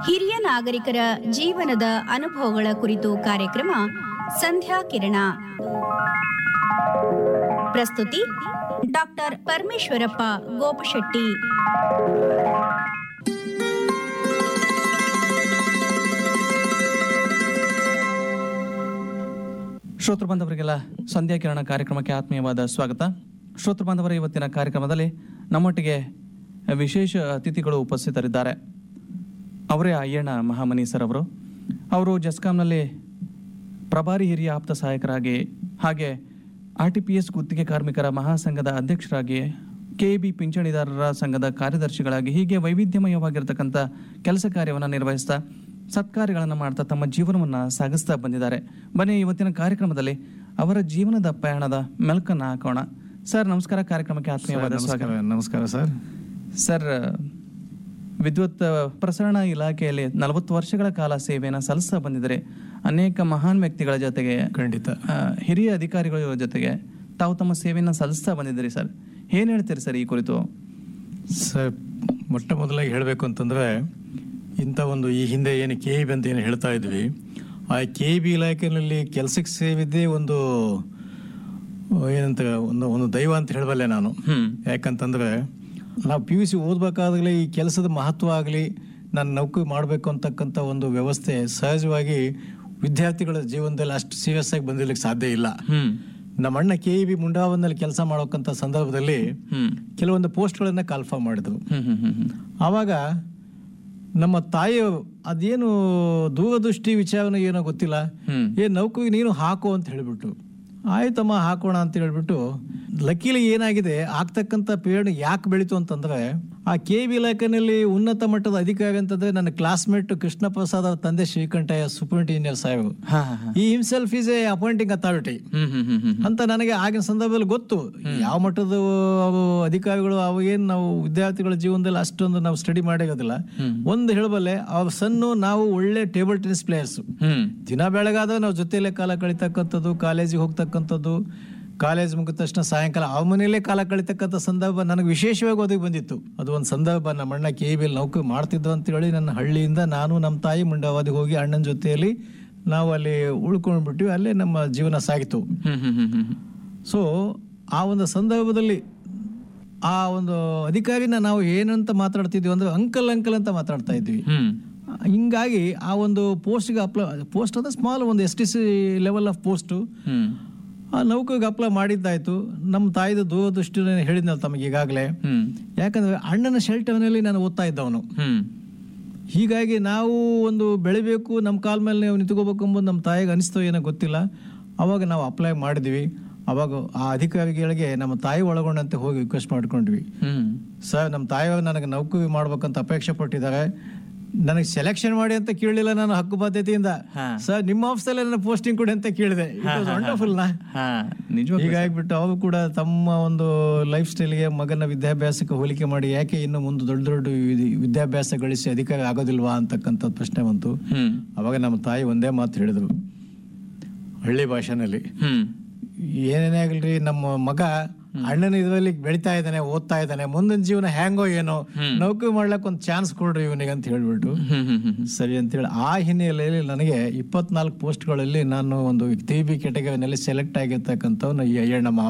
ಹಿರಿಯ ನಾಗರಿಕರ ಜೀವನದ ಅನುಭವಗಳ ಕುರಿತು ಕಾರ್ಯಕ್ರಮ ಸಂಧ್ಯಾ ಕಿರಣ ಪ್ರಸ್ತುತಿ ಡಾಕ್ಟರ್ ಪರಮೇಶ್ವರಪ್ಪ ಗೋಪಶೆಟ್ಟಿ ಶ್ರೋತೃ ಬಾಂಧವರಿಗೆಲ್ಲ ಸಂಧ್ಯಾ ಕಿರಣ ಕಾರ್ಯಕ್ರಮಕ್ಕೆ ಆತ್ಮೀಯವಾದ ಸ್ವಾಗತ ಶ್ರೋತೃ ಬಾಂಧವರ ಇವತ್ತಿನ ಕಾರ್ಯಕ್ರಮದಲ್ಲಿ ನಮ್ಮೊಟ್ಟಿಗೆ ವಿಶೇಷ ಅತಿಥಿಗಳು ಉಪಸ್ಥಿತರಿದ್ದಾರೆ ಅವರೇ ಅಯ್ಯಣ್ಣ ಮಹಾಮನಿ ಸರ್ ಅವರು ಅವರು ಜಸ್ಕಾಂನಲ್ಲಿ ಪ್ರಭಾರಿ ಹಿರಿಯ ಆಪ್ತ ಸಹಾಯಕರಾಗಿ ಹಾಗೆ ಆರ್ ಟಿ ಪಿ ಎಸ್ ಗುತ್ತಿಗೆ ಕಾರ್ಮಿಕರ ಮಹಾಸಂಘದ ಅಧ್ಯಕ್ಷರಾಗಿ ಕೆ ಬಿ ಪಿಂಚಣಿದಾರರ ಸಂಘದ ಕಾರ್ಯದರ್ಶಿಗಳಾಗಿ ಹೀಗೆ ವೈವಿಧ್ಯಮಯವಾಗಿರ್ತಕ್ಕಂಥ ಕೆಲಸ ಕಾರ್ಯವನ್ನು ನಿರ್ವಹಿಸ್ತಾ ಸತ್ಕಾರ್ಯಗಳನ್ನು ಮಾಡ್ತಾ ತಮ್ಮ ಜೀವನವನ್ನು ಸಾಗಿಸ್ತಾ ಬಂದಿದ್ದಾರೆ ಬನ್ನಿ ಇವತ್ತಿನ ಕಾರ್ಯಕ್ರಮದಲ್ಲಿ ಅವರ ಜೀವನದ ಪ್ರಯಾಣದ ಮೆಲ್ಕನ್ನು ಹಾಕೋಣ ಸರ್ ನಮಸ್ಕಾರ ಕಾರ್ಯಕ್ರಮಕ್ಕೆ ಆತ್ಮೀಯವಾದ ಸ್ವಾಗತ ನಮಸ್ಕಾರ ನಮಸ್ಕಾರ ಸರ್ ಸರ್ ವಿದ್ಯುತ್ ಪ್ರಸರಣ ಇಲಾಖೆಯಲ್ಲಿ ನಲವತ್ತು ವರ್ಷಗಳ ಕಾಲ ಸೇವೆಯನ್ನು ಸಲ್ಲಿಸ್ತಾ ಬಂದಿದ್ದಾರೆ ಅನೇಕ ಮಹಾನ್ ವ್ಯಕ್ತಿಗಳ ಜೊತೆಗೆ ಖಂಡಿತ ಆ, ಹಿರಿಯ ಅಧಿಕಾರಿಗಳ ಜೊತೆಗೆ ತಾವು ತಮ್ಮ ಸೇವೆಯನ್ನು ಸಲ್ಲಿಸ್ತಾ ಬಂದಿದ್ದೀರಿ ಸರ್ ಏನ್ ಹೇಳ್ತೀರಿ ಸರ್ ಈ ಕುರಿತು ಸರ್ ಮೊಟ್ಟ ಮೊದಲಾಗಿ ಹೇಳಬೇಕು ಅಂತಂದ್ರೆ ಇಂಥ ಒಂದು ಈ ಹಿಂದೆ ಏನು ಕೆ ಬಿ ಅಂತ ಏನು ಹೇಳ್ತಾ ಇದ್ವಿ ಆ ಕೆ ಬಿ ಇಲಾಖೆಯಲ್ಲಿ ಕೆಲಸಕ್ಕೆ ಸೇರಿದ್ದೇ ಒಂದು ಏನಂತ ಒಂದು ಒಂದು ದೈವ ಅಂತ ಹೇಳಬಲ್ಲೆ ನಾನು ಹ್ಮ್ ಯಾಕಂತಂದ್ರೆ ನಾವು ಪಿ ಯು ಸಿ ಓದಬೇಕಾಗಲಿ ಈ ಕೆಲಸದ ಮಹತ್ವ ಆಗಲಿ ನಾನು ನೌಕರಿ ಮಾಡಬೇಕು ಅಂತಕ್ಕಂಥ ಒಂದು ವ್ಯವಸ್ಥೆ ಸಹಜವಾಗಿ ವಿದ್ಯಾರ್ಥಿಗಳ ಜೀವನದಲ್ಲಿ ಅಷ್ಟು ಸೀರಿಯಸ್ ಆಗಿ ಬಂದಿರ್ಲಿಕ್ಕೆ ಸಾಧ್ಯ ಇಲ್ಲ ಹ್ಮ್ ನಮ್ಮ ಅಣ್ಣ ಕೆ ಇ ಬಿ ಮುಂಡಾವನಲ್ಲಿ ಕೆಲಸ ಮಾಡೋಕ್ಕಂಥ ಸಂದರ್ಭದಲ್ಲಿ ಹ್ಮ್ ಕೆಲವೊಂದು ಪೋಸ್ಟ್ಗಳನ್ನ ಕಾಲ್ಫಾರ್ಮ್ ಮಾಡಿದ್ರು ಹ್ಮ್ ಹ್ಮ್ ಹ್ಮ್ ಹ್ಮ್ ಆವಾಗ ನಮ್ಮ ತಾಯಿ ಅದೇನು ದೂರದೃಷ್ಟಿ ವಿಚಾರನ ಏನೋ ಗೊತ್ತಿಲ್ಲ ಹ್ಮ್ ಏ ನೌಕರಿಗೆ ನೀನು ಹಾಕು ಅಂತ ಹೇಳಿಬಿಟ್ಟು ಆಯ್ತಮ್ಮ ಹಾಕೋಣ ಅಂತ ಹೇಳ್ಬಿಟ್ಟು ಲಕ್ಕೀಲಿ ಏನಾಗಿದೆ ಆಗ್ತಕ್ಕಂಥ ಪೀರಿಯಡ್ ಯಾಕೆ ಬೆಳೀತು ಅಂತಂದ್ರೆ ಆ ಕೆ ಬಿ ಇಲಾಖೆನಲ್ಲಿ ಉನ್ನತ ಮಟ್ಟದ ಅಧಿಕಾರಿ ಅಂತಂದ್ರೆ ನನ್ನ ಕ್ಲಾಸ್ಮೇಟ್ ಕೃಷ್ಣ ಪ್ರಸಾದ್ ಅವ್ರ ತಂದೆ ಶ್ರೀಕಂಠಯ್ಯ ಸೂಪರ್ ಇಂಜಿನಿಯರ್ ಸಾಹೇಬ್ ಹಾ ಹಾ ಹಾ ಈ himself is a appointing authority hmm hmm hmm hmm ಅಂತ ನನಗೆ ಆಗಿನ ಸಂದರ್ಭದಲ್ಲಿ ಗೊತ್ತು ಯಾವ ಮಟ್ಟದ ಅವು ಅಧಿಕಾರಿಗಳು ಅವು ಏನ್ ನಾವು ವಿದ್ಯಾರ್ಥಿಗಳ ಜೀವನದಲ್ಲಿ ಅಷ್ಟೊಂದು ನಾವು ಸ್ಟಡಿ ಮಾಡಿರೋದಿಲ್ಲ ಹ್ಮ್. ಒಂದು ಹೇಳಬಲ್ಲೆ ಅವ್ರ ಸಣ್ಣ ನಾವು ಒಳ್ಳೆ ಟೇಬಲ್ ಟೆನ್ನಿಸ್ ಪ್ಲೇಯರ್ಸ್ ಹ್ಮ್ ದಿನ ಬೆಳಗಾದ ನಾವು ಜೊತೆಯಲ್ಲೇ ಕಾಲ ಕಳಿತಕ್ಕಂಥದ್ದು ಕಾಲೇಜಿಗೆ ಹೋಗ್ತಕ್ಕಂಥದ್ದು ಕಾಲೇಜ್ ಮುಗಿದ ತಕ್ಷಣ ಸಾಯಂಕಾಲ ಅವ್ರ ಮನೆಯಲ್ಲೇ ಕಾಲ ಕಳಿತಕ್ಕಂಥ ಸಂದರ್ಭ ನನಗೆ ವಿಶೇಷವಾಗಿ ಒದಗಿ ಬಂದಿತ್ತು ಅದು ಒಂದು ಸಂದರ್ಭ ನಮ್ಮ ಅಣ್ಣ ಕೆ ಬಿಲ್ ನೌಕರಿ ಮಾಡ್ತಿದ್ದು ಅಂತೇಳಿ ನನ್ನ ಹಳ್ಳಿಯಿಂದ ನಾನು ನಮ್ಮ ತಾಯಿ ಮುಂಡಾವಾದಿಗೆ ಹೋಗಿ ಅಣ್ಣನ ಜೊತೆಯಲ್ಲಿ ನಾವು ಅಲ್ಲಿ ಉಳ್ಕೊಂಡ್ಬಿಟ್ವಿ ಅಲ್ಲೇ ನಮ್ಮ ಜೀವನ ಸಾಗಿತು ಹ್ಮ್ ಹ್ಮ್ ಹ್ಮ್ ಹ್ಮ್ ಸೊ ಆ ಒಂದು ಸಂದರ್ಭದಲ್ಲಿ ಆ ಒಂದು ಅಧಿಕಾರಿನ ನಾವು ಏನಂತ ಮಾತಾಡ್ತಿದ್ವಿ ಅಂದ್ರೆ ಅಂಕಲ್ ಅಂಕಲ್ ಅಂತ ಮಾತಾಡ್ತಾ ಇದ್ವಿ ಹ್ಮ್ ಹಿಂಗಾಗಿ ಆ ಒಂದು ಪೋಸ್ಟ್ಗೆ ಅಪ್ಲೈ ಪೋಸ್ಟ್ ಅಂದ್ರೆ ಸ್ಮಾಲ್ ಒಂದು S T C level of post hmm ಆ ನೌಕರಿಗೆ ಅಪ್ಲೈ ಮಾಡಿದ್ದಾಯ್ತು ನಮ್ಮ ತಾಯಿದು ದೂರದೃಷ್ಟಿ ಹೇಳಿದ್ನಲ್ಲ ತಮಗೆ ಈಗಾಗಲೇ ಹ್ಮ್ ಯಾಕಂದ್ರೆ ಅಣ್ಣನ ಶೆಲ್ಟರ್ನಲ್ಲಿ ನಾನು ಓದ್ತಾ ಇದ್ದವನು ಹ್ಮ್ ಹೀಗಾಗಿ ನಾವು ಒಂದು ಬೆಳಿಬೇಕು ನಮ್ಮ ಕಾಲ ಮೇಲೆ ನಾವು ನಿಂತ್ಕೋಬೇಕು ಎಂಬುದು ನಮ್ಮ ತಾಯಿಗೆ ಅನಿಸ್ತೋ ಏನೋ ಗೊತ್ತಿಲ್ಲ ಅವಾಗ ನಾವು ಅಪ್ಲೈ ಮಾಡಿದ್ವಿ ಅವಾಗ ಆ ಅಧಿಕಾರಿಗಳಿಗೆ ನಮ್ಮ ತಾಯಿ ಒಳಗೊಂಡಂತೆ ಹೋಗಿ ರಿಕ್ವೆಸ್ಟ್ ಮಾಡ್ಕೊಂಡ್ವಿ ಹ್ಮ್ ಸರ್ ನಮ್ಮ ತಾಯಿಯವರು ನನಗೆ ನೌಕರಿ ಮಾಡ್ಬೇಕಂತ ಅಪೇಕ್ಷೆ ಪಟ್ಟಿದ್ದಾರೆ ನನಗೆ ಸೆಲೆಕ್ಷನ್ ಮಾಡಿ ಅಂತ ಕೇಳಲಿಲ್ಲ ನಾನು ಹಕ್ಕು ಬಾಧ್ಯತೆಯಿಂದ ಹಾ. ಸರ್ ನಿಮ್ಮ ಆಫೀಸಲ್ಲೇ ನನ್ನ ಪೋಸ್ಟಿಂಗ್ ಕೊಡಿ ಅಂತ ಕೇಳಿದೆ ವಂಡರ್ಫುಲ್ ನಾ ಹಾ ನಿಜವಾಗ್ಲೂ ಹೀಗಾಗ್ಬಿಟ್ಟು ಅವರು ಕೂಡ ತಮ್ಮ ಒಂದು ಲೈಫ್ ಸ್ಟೈಲ್ಗೆ ಮಗನ ವಿದ್ಯಾಭ್ಯಾಸಕ್ಕೆ ಹೋಲಿಕೆ ಮಾಡಿ ಯಾಕೆ ಇನ್ನು ಮುಂದೆ ದೊಡ್ಡ ದೊಡ್ಡ ವಿಧಿ- ವಿದ್ಯಾಭ್ಯಾಸ ಗಳಿಸಿ ಅಧಿಕಾರಿ ಆಗೋದಿಲ್ವಾ ಅಂತಕ್ಕಂಥ ಪ್ರಶ್ನೆ ಬಂತು ಹ್ಮ್ ಅವಾಗ ನಮ್ಮ ತಾಯಿ ಒಂದೇ ಮಾತು ಹೇಳಿದ್ರು ಹಳ್ಳಿ ಭಾಷೆನಲ್ಲಿ ಹ್ಮ್ ಏನೇನೇ ಆಗಲ್ರಿ ನಮ್ಮ ಮಗ ಅಣ್ಣನ ಇದರಲ್ಲಿ ಬೆಳಿತಾ ಇದ್ದಾನೆ ಓದ್ತಾ ಇದ್ದಾನೆ ಮುಂದಿನ ಜೀವನ ಹ್ಯಾಂಗೋ ಏನೋ ನೌಕರಿ ಮಾಡ್ಲಕ್ ಒಂದು ಚಾನ್ಸ್ ಕೊಡ್ರಿ ಇವನಿಗೆ ಅಂತ ಹೇಳ್ಬಿಟ್ಟು ಹ್ಮ್ ಹ್ಮ್ ಹ್ಮ್ ಸರಿ ಅಂತೇಳಿ ಆ ಹಿನ್ನೆಲೆಯಲ್ಲಿ ನನಗೆ ಇಪ್ಪತ್ನಾಲ್ಕು ಪೋಸ್ಟ್ಗಳಲ್ಲಿ ನಾನು ಒಂದು ಟಿ ಬಿ ಕೆಟಗರಿನಲ್ಲಿ ಸೆಲೆಕ್ಟ್ ಆಗಿರ್ತಕ್ಕಂಥವ್ನು ಈ ಅಯ್ಯಣ್ಣ ಮಹಾ